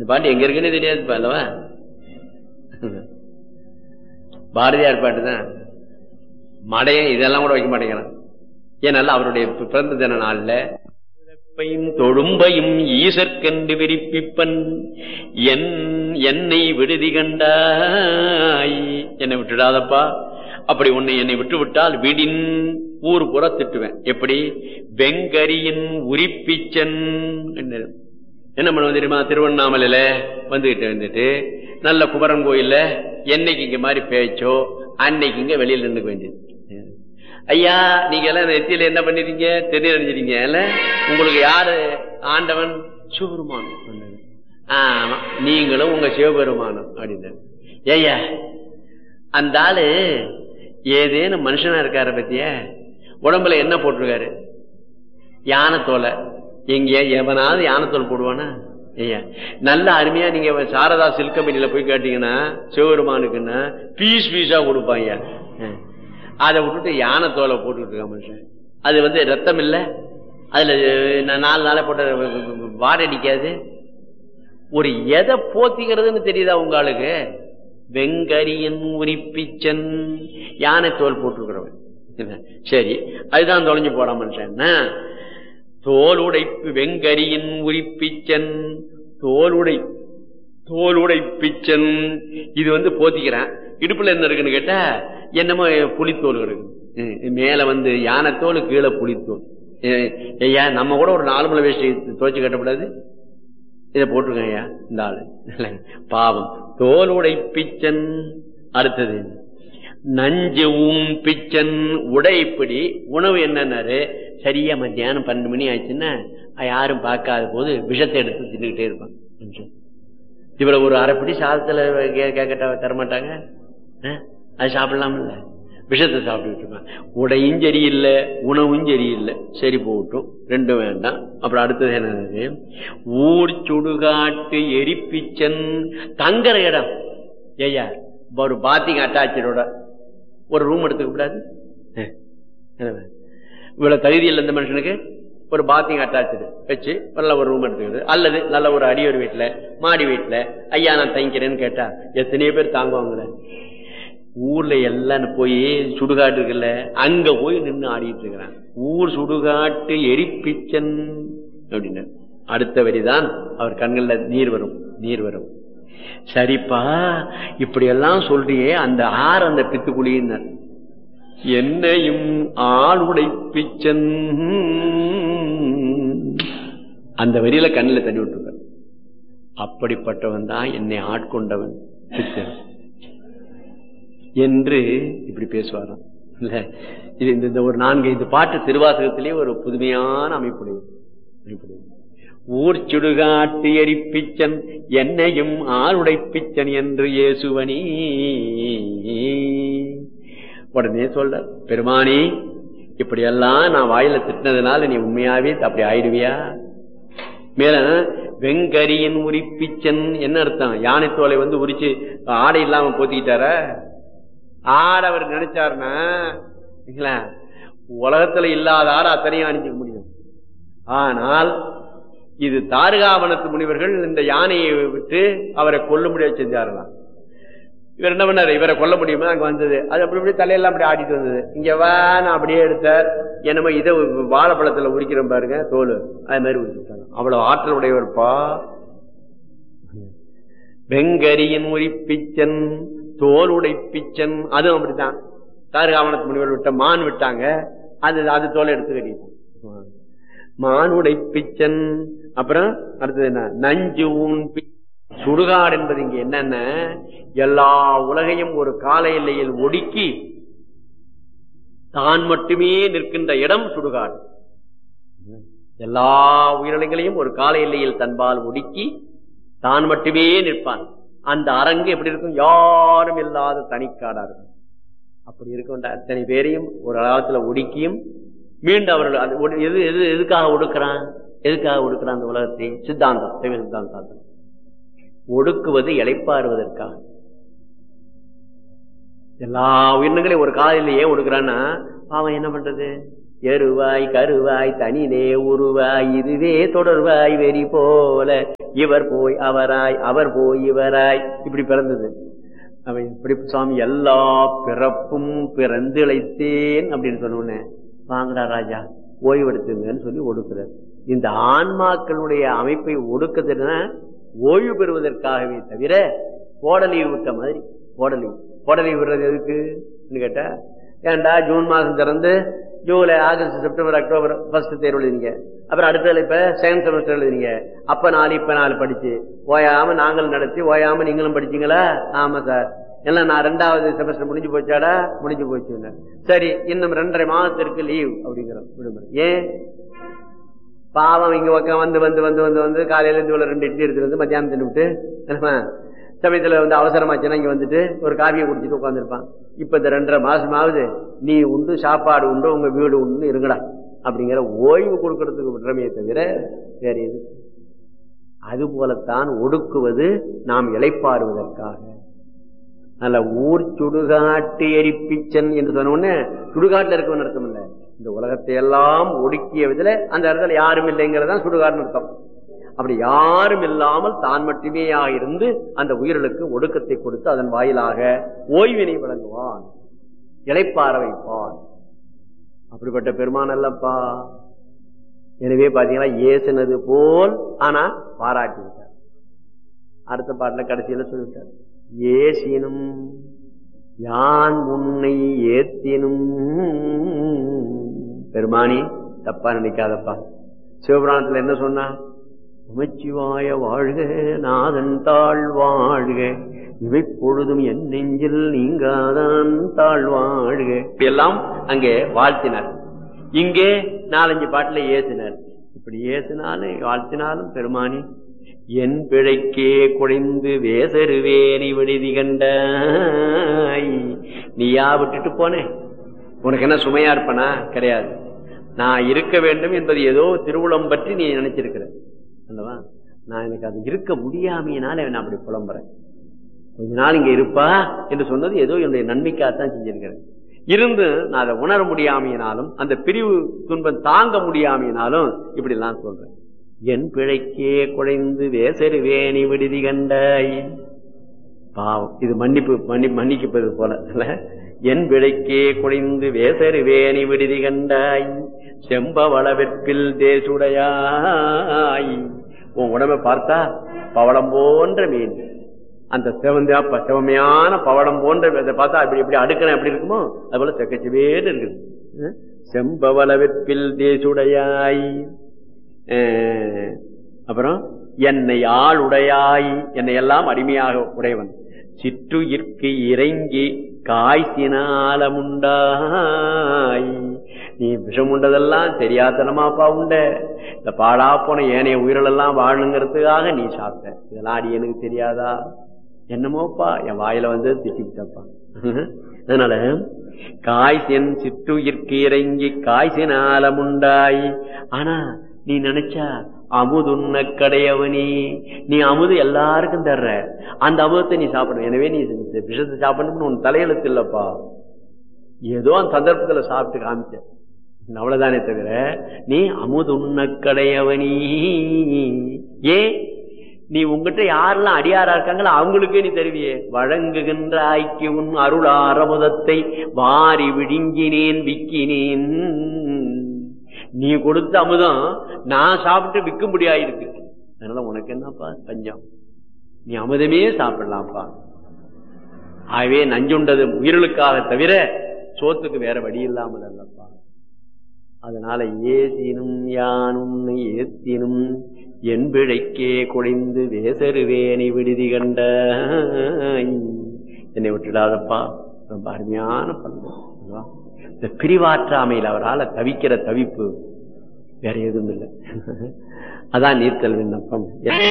இந்த பாட்டு எங்க இருக்குன்னு தெரியாது அல்லவா பாரதியார் பாட்டு தான் மடையன் இதெல்லாம் கூட வைக்க மாட்டேங்கிறான் ஏனால அவருடைய பிறந்த தின நாள்ல பிறப்பையும் தொழும்பையும் ஈசற்கண்டு விரிப்பிப்பன் என் என்னை விடுதி கண்டாய் என்னை விட்டுடாதப்பா அப்படி உன்னை என்னை விட்டு விட்டால் விடின் ஊர் புற திட்டுவேன் எப்படி வெங்கரியின் உரிப்பிச்சன் என்ன பண்ணுவோம் தெரியுமா திருவண்ணாமலையில வந்துகிட்டு வந்துட்டு நல்ல குமரன் கோயில்ல என்னைக்கு இங்க மாதிரி பேச்சோ அன்னைக்கு இங்க வெளியில நின்றுக்க வேண்டியது ஐயா நீங்க எல்லாம் நெத்தியில என்ன பண்ணிருக்கீங்க தெரிய அணிஞ்சிருக்கீங்க உங்களுக்கு யாரு ஆண்டவன் சிவபெருமானம் ஆமா நீங்களும் உங்க சிவபெருமானம் அப்படின்னு ஏய்யா அந்த ஆளு ஏதேனும் மனுஷனா இருக்கார பத்திய உடம்புல என்ன போட்டிருக்காரு யானை தோலை எங்க எவனாவது யானத்தோல் போடுவானா ஐயா நல்ல அருமையா நீங்க சாரதா சில்க் கம்பெனில போய் கேட்டீங்கன்னா சிவபெருமானுக்குன்னா பீஸ் பீஸா கொடுப்பாங்க அதை விட்டுட்டு யானை தோலை போட்டுக்கிட்டு இருக்க மனுஷன் அது வந்து ரத்தம் இல்ல அதுல நாலு நாளை போட்ட வாடடிக்காது ஒரு எதை போத்திக்கிறதுன்னு தெரியுதா உங்களுக்கு வெங்கரியன் உரிப்பிச்சன் யானை தோல் போட்டிருக்கிறவன் சரி அதுதான் தொலைஞ்சு போட மனுஷன் தோலுடைப்பு வெங்கரியின் உரிப்பிச்சன் தோலுடை தோலுடை பிச்சன் இது வந்து போத்திக்கிறான் இடுப்புல என்ன இருக்குன்னு கேட்டா என்னமோ புளித்தோல் இருக்கு மேல வந்து யானைத்தோல் கீழே புளித்தோல் ஐயா நம்ம கூட ஒரு நாலு மலை வேஷ்டி துவைச்சு கட்டக்கூடாது இதை போட்டிருக்கேன் ஐயா இந்த ஆளு பாவம் தோலுடை பிச்சன் அடுத்தது நஞ்சு ஊம் பிச்சன் உடைப்பிடி உணவு என்னன்னாரு சரியா மத்தியானம் பன்னெண்டு மணி ஆயிடுச்சுன்னா யாரும் பார்க்காத போது விஷத்தை எடுத்து தின்னுகிட்டே இருப்பான் இவ்வளவு ஒரு அரைப்படி சாதத்துல கேட்கட்டா தரமாட்டாங்க அது சாப்பிடலாம்ல விஷத்தை சாப்பிட்டுட்டு இருப்பான் உடையும் சரியில்லை உணவும் சரியில்லை சரி போட்டும் ரெண்டும் வேண்டாம் அப்புறம் அடுத்தது என்னது ஊர் சுடுகாட்டு எரிப்பிச்சன் தங்குற இடம் ஐயா ஒரு பாத்திங் அட்டாச்சரோட ஒரு ரூம் எடுத்துக்க கூடாது இவ்வளவு தகுதி இல்லை இந்த மனுஷனுக்கு ஒரு பாத்திங் அட்டாச்சு வச்சு நல்ல ஒரு ரூம் எடுத்துக்கிறது அல்லது நல்ல ஒரு அடியோர் வீட்டுல மாடி வீட்டுல ஐயா நான் தங்கிக்கிறேன்னு கேட்டா எத்தனையோ பேர் தாங்குவாங்களே ஊர்ல எல்லாம் போய் சுடுகாட்டு இருக்குல்ல அங்க போய் நின்று ஆடிட்டு இருக்கிறான் ஊர் சுடுகாட்டு எரிப்பிச்சன் அப்படின்னு அடுத்த வரிதான் அவர் கண்கள்ல நீர் வரும் நீர் வரும் சரிப்பா இப்படி எல்லாம் சொல்றியே அந்த ஆறு அந்த பித்துக்குழியினர் என்னையும் ஆளுடை பிச்சன் அந்த வரியில கண்ணில் தண்ணி விட்டுருக்க அப்படிப்பட்டவன் தான் என்னை ஆட்கொண்டவன் பிச்சன் என்று இப்படி பேசுவாராம் இல்ல இது இந்த ஒரு நான்கு ஐந்து பாட்டு திருவாசகத்திலே ஒரு புதுமையான அமைப்புடையது அமைப்புடையது ஊர் சுடுகாட்டு எரிப்பிச்சன் என்னையும் ஆளுடை பிச்சன் என்று இயேசுவனி உடனே சொல்ற பெருமானி இப்படியெல்லாம் நான் வாயில திட்டினதுனால நீ உண்மையாவே அப்படி ஆயிடுவியா மேல வெங்கரியின் உரிப்பிச்சன் என்ன அர்த்தம் யானை தோலை வந்து உரிச்சு ஆடை இல்லாம போத்திக்கிட்டார ஆட அவர் நினைச்சாருன்னா உலகத்துல இல்லாத ஆட அத்தனையும் அணிஞ்சுக்க முடியும் ஆனால் இது தாருகாவனத்து முனிவர்கள் இந்த யானையை விட்டு அவரை கொல்ல முடியாது செஞ்சாரலாம் இவர் என்ன பண்ணாரு இவரை கொல்ல முடியுமா அங்க வந்தது அது அப்படி இப்படி தலையெல்லாம் அப்படி ஆடிட்டு வந்தது இங்க வேணா அப்படியே எடுத்தார் என்னமோ இதை வாழைப்பழத்துல உரிக்கிறோம் பாருங்க தோல் அது மாதிரி உரிச்சுட்டாங்க அவ்வளவு ஆற்றல் உடையவர்ப்பா வெங்கரியின் உரிப்பிச்சன் தோல் உடைப்பிச்சன் அதுவும் அப்படித்தான் தாருகாவனத்து முனிவர் விட்ட மான் விட்டாங்க அது அது தோலை எடுத்து கட்டிட்டான் மான் உடைப்பிச்சன் அப்புறம் அடுத்தது என்ன நஞ்சு ஊன் சுடுகாடு என்பது இங்க என்னென்ன எல்லா உலகையும் ஒரு கால எல்லையில் ஒடுக்கி தான் மட்டுமே நிற்கின்ற இடம் சுடுகாடு எல்லா உயிரினங்களையும் ஒரு கால எல்லையில் தன்பால் ஒடுக்கி தான் மட்டுமே நிற்பான் அந்த அரங்கு எப்படி இருக்கும் யாரும் இல்லாத தனிக்காடா இருக்கும் அப்படி இருக்கின்ற அத்தனை பேரையும் ஒரு காலத்துல ஒடுக்கியும் மீண்டும் அவர்கள் எது எது எதுக்காக ஒடுக்கிறான் எதுக்காக ஒடுக்கிறான் அந்த உலகத்தை சித்தாந்தம் சைவ சித்தாந்தம் ஒடுக்குவது இழைப்பாறுவதற்காக எல்லா உயிரினங்களையும் ஒரு காலையில் ஏன் ஒடுக்குறான்னா அவன் என்ன பண்றது எருவாய் கருவாய் தனிலே உருவாய் இதுவே தொடர்வாய் வெறி போல இவர் போய் அவராய் அவர் போய் இவராய் இப்படி பிறந்தது அவன் இப்படி சுவாமி எல்லா பிறப்பும் பிறந்து இழைத்தேன் அப்படின்னு சொன்னோடனே வாங்கடா ராஜா ஓய்வெடுத்துங்கன்னு சொல்லி ஒடுக்குறார் இந்த ஆன்மாக்களுடைய அமைப்பை ஒடுக்குதுன்னா ஓய்வு பெறுவதற்காகவே தவிர கோடலீவு விட்ட மாதிரி கோடலீவு கோடலீவு விடுறது எதுக்கு கேட்டா ஏன்டா ஜூன் மாசம் திறந்து July August September October first தேர்வு எழுதிங்க அப்புறம் அடுத்த இப்ப செகண்ட் செமஸ்டர் எழுதிங்க அப்ப நாலு இப்ப நாலு படிச்சு ஓயாம நாங்கள் நடத்தி ஓயாம நீங்களும் படிச்சீங்களா ஆமா சார் எல்லாம் நான் ரெண்டாவது செமஸ்டர் முடிஞ்சு போச்சாடா முடிஞ்சு போச்சு சரி இன்னும் ரெண்டரை மாதத்திற்கு லீவ் அப்படிங்கிறோம் விடுமுறை ஏன் பாவம் இங்க பக்கம் வந்து வந்து வந்து வந்து வந்து காலையில இருந்து இவ்வளவு ரெண்டு இட்லி எடுத்துட்டு வந்து மத்தியானம் தின்னுட்டு சமயத்துல வந்து அவசரமாச்சுன்னா இங்க வந்துட்டு ஒரு காவியை குடிச்சிட்டு உட்காந்துருப்பான் இப்ப இந்த ரெண்டரை மாசம் ஆகுது நீ உண்டு சாப்பாடு உண்டு உங்க வீடு உண்டு இருங்கடா அப்படிங்கிற ஓய்வு கொடுக்கறதுக்கு விடுறமையை தவிர வேற எது அது போலத்தான் ஒடுக்குவது நாம் இழைப்பாறுவதற்காக நல்ல ஊர் சுடுகாட்டு எரிப்பிச்சன் என்று சொன்ன உடனே சுடுகாட்டுல இருக்கவன் அர்த்தம் இல்ல இந்த உலகத்தை எல்லாம் ஒடுக்கிய விதில அந்த இடத்துல யாரும் இல்லைங்கிறதான் சுடுகாடுன்னு அர்த்தம் அப்படி யாரும் இல்லாமல் தான் மட்டுமே இருந்து அந்த உயிர்களுக்கு ஒடுக்கத்தை கொடுத்து அதன் வாயிலாக ஓய்வினை வழங்குவான் இழைப்பார வைப்பான் அப்படிப்பட்ட பெருமான் அல்லப்பா எனவே பாத்தீங்கன்னா ஏசுனது போல் ஆனா பாராட்டி விட்டார் அடுத்த பாட்டுல கடைசியில சொல்லிவிட்டார் ஏசினும் யான் உன்னை ஏத்தினும் பெருமானி தப்பா நினைக்காதப்பா சிவபுராணத்துல என்ன சொன்னா நமச்சிவாய வாழ்க நாதன் தாழ் வாழ்க இவை பொழுதும் என் நெஞ்சில் நீங்காதான் தாழ் வாழ்க எல்லாம் அங்கே வாழ்த்தினார் இங்கே நாலஞ்சு பாட்டுல ஏசினார் இப்படி ஏசினாலும் வாழ்த்தினாலும் பெருமானி என் பிழைக்கே குறைந்து வேசருவேணி விடுதி கண்டாய் நீயா விட்டுட்டு போனே உனக்கு என்ன சுமையா இருப்பனா கிடையாது நான் இருக்க வேண்டும் என்பது ஏதோ திருவுளம் பற்றி நீ நினைச்சிருக்கிற அல்லவா நான் எனக்கு அது இருக்க முடியாமையினால நான் அப்படி புலம்புறேன் கொஞ்ச நாள் இங்க இருப்பா என்று சொன்னது ஏதோ என்னுடைய நன்மைக்காகத்தான் செஞ்சிருக்கிறேன் இருந்து நான் அதை உணர முடியாமையினாலும் அந்த பிரிவு துன்பம் தாங்க முடியாமையினாலும் இப்படி எல்லாம் சொல்றேன் என் பிழைக்கே குறைந்து வேசருவேணி விடுதி கண்டாய் பாவம் இது மன்னிப்பு மன்னி மன்னிக்கப்பது போல என் பிழைக்கே குறைந்து வேசருவேணி விடுதி கண்டாய் செம்பவளவிற்பில் தேசுடையாய் உன் உடம்பை பார்த்தா பவளம் போன்ற மீன் அந்த செவந்தா செவமையான பவளம் போன்ற இதை பார்த்தா இப்படி இப்படி அடுக்கணும் எப்படி இருக்குமோ அது போல செக்கச்சுவேன்னு இருக்குது செம்பவளவிற்பில் தேசுடையாய் அப்புறம் என்னை ஆள் உடையாய் என்னை எல்லாம் அடிமையாக உடையவன் சிற்றுயிர்க்கு இறங்கி காய்ச்சினாலமுண்டாய் நீ விஷம் உண்டதெல்லாம் தெரியாதனமாப்பா உண்ட இந்த பாடா போன ஏனைய உயிரிழெல்லாம் வாழணுங்கிறதுக்காக நீ சாப்பிட்ட இதெல்லாம் அடி எனக்கு தெரியாதா என்னமோப்பா என் வாயில வந்து திட்டிவிட்டப்பா அதனால காய்ச்சன் சிற்றுயிர்க்கு இறங்கி காய்ச்சினாலமுண்டாய் ஆனா நீ நினைச்சா அமுதுன்ன கடையவனி நீ அமுது எல்லாருக்கும் தர்ற அந்த அமுதத்தை நீ சாப்பிடணும் எனவே நீ விஷத்தை சாப்பிடணும்னு உன் தலையெழுத்து இல்லப்பா ஏதோ அந்த சந்தர்ப்பத்துல சாப்பிட்டு காமிச்ச அவ்வளவுதானே தவிர நீ அமுதுன்ன கடையவனி ஏன் நீ உங்ககிட்ட யாரெல்லாம் அடியாரா இருக்காங்களோ அவங்களுக்கே நீ தருவியே வழங்குகின்ற ஆய்க்கு உன் அருளாரமுதத்தை வாரி விழுங்கினேன் விக்கினேன் நீ கொடுத்த அமுதம் நான் சாப்பிட்டு விற்க முடியாயிருக்கு அதனால உனக்கு என்னப்பா பஞ்சம் நீ அமுதமே சாப்பிடலாம்ப்பா ஆகவே நஞ்சுண்டது உயிர்களுக்காக தவிர சோத்துக்கு வேற வழி இல்லாமல் அல்லப்பா அதனால ஏசினும் யானும் ஏத்தினும் என் பிழைக்கே குழைந்து வேசருவேணி விடுதி கண்ட என்னை விட்டுடாதப்பா ரொம்ப அருமையான பண்பு இந்த பிரிவாற்றாமையில் அவரால் தவிக்கிற தவிப்பு வேற எதுவும் இல்லை அதான் நீர்த்தல் விண்ணப்பம்